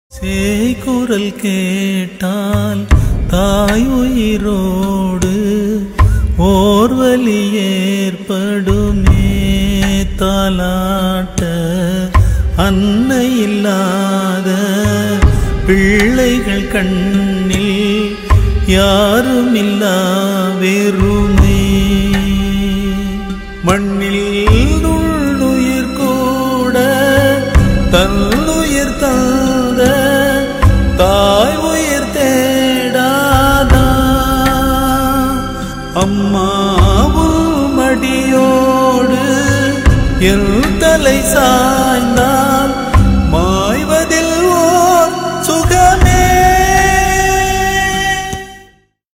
சேய்குரல் கேட்டால் தாய் உயிரோடு ஓர்வலி ஏற்படுமே தாலாட்ட அன்னை இல்லாத பிள்ளைகள் கண்ணில் யாருமில்லா வெறுமை மண்ணில் உள்ளுயிர் கூட தன்னுயிர் தந்த தாய் உயிர் தேடாதா அம்மாவும் மடியோடு என் தலை சாய்ந்தால்